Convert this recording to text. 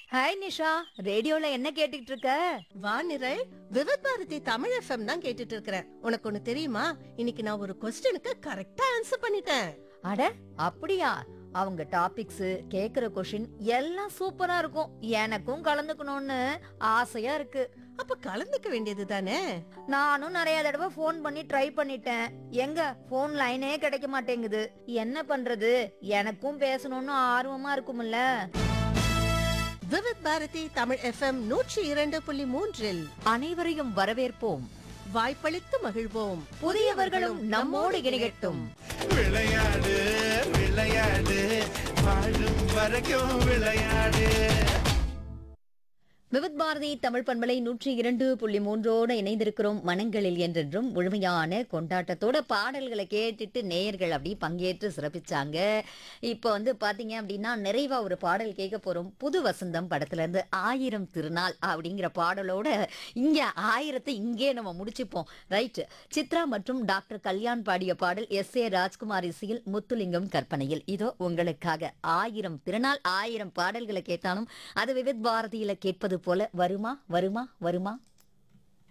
hi Nisha ரேடியோல என்ன கேட்டுட்டு இருக்க வானிரல் விவத் பாரதி தமிழ் எஃப்எம் தான் கேட்டுட்டு இருக்கிறேன் உனக்கு ஒண்ணு தெரியுமா இன்னைக்கு நான் ஒரு கொஸ்டினுக்கு கரெக்டா ஆன்சர் பண்ணிட்டேன் அட அப்படியா அவங்க டாபிக்ஸ் கேக்குற கொஷின் எல்லாம் சூப்பரா இருக்கும் எனக்கும் கலந்துக்கணும்னு ஆசையா இருக்கு அப்ப கலந்துக்க வேண்டியது தானே நானும் நிறைய தடவை ஃபோன் பண்ணி ட்ரை பண்ணிட்டேன் எங்க ஃபோன் லைனே கிடைக்க மாட்டேங்குது என்ன பண்றது எனக்கும் பேசணும்னு ஆர்வமா இருக்கும்ல விவத் பாரதி தமிழ் எஃப்எம் நூற்றி இரண்டு புள்ளி மூன்றில் அனைவரையும் வரவேற்போம் வாய்ப்பளித்து மகிழ்வோம் புதியவர்களும் நம்மோடு இணையட்டும் விளையாடு விளையாடு வாழும் வரைக்கும் விளையாடு விவித் பாரதி தமிழ் பண்பலை நூற்றி இரண்டு புள்ளி மூன்றோடு இணைந்திருக்கிறோம் மனங்களில் என்றென்றும் முழுமையான கொண்டாட்டத்தோட பாடல்களை கேட்டுட்டு நேயர்கள் அப்படி பங்கேற்று சிறப்பிச்சாங்க இப்போ வந்து பாத்தீங்க அப்படின்னா நிறைவா ஒரு பாடல் கேட்க போறோம் புது வசந்தம் படத்துல இருந்து ஆயிரம் திருநாள் அப்படிங்கிற பாடலோட இங்க ஆயிரத்தை இங்கே நம்ம முடிச்சுப்போம் ரைட் சித்ரா மற்றும் டாக்டர் கல்யாண் பாடிய பாடல் எஸ் ஏ ராஜ்குமார் இசையில் முத்துலிங்கம் கற்பனையில் இதோ உங்களுக்காக ஆயிரம் திருநாள் ஆயிரம் பாடல்களை கேட்டாலும் அது விவித் பாரதியில கேட்பது போல வருமா வருமா வருமா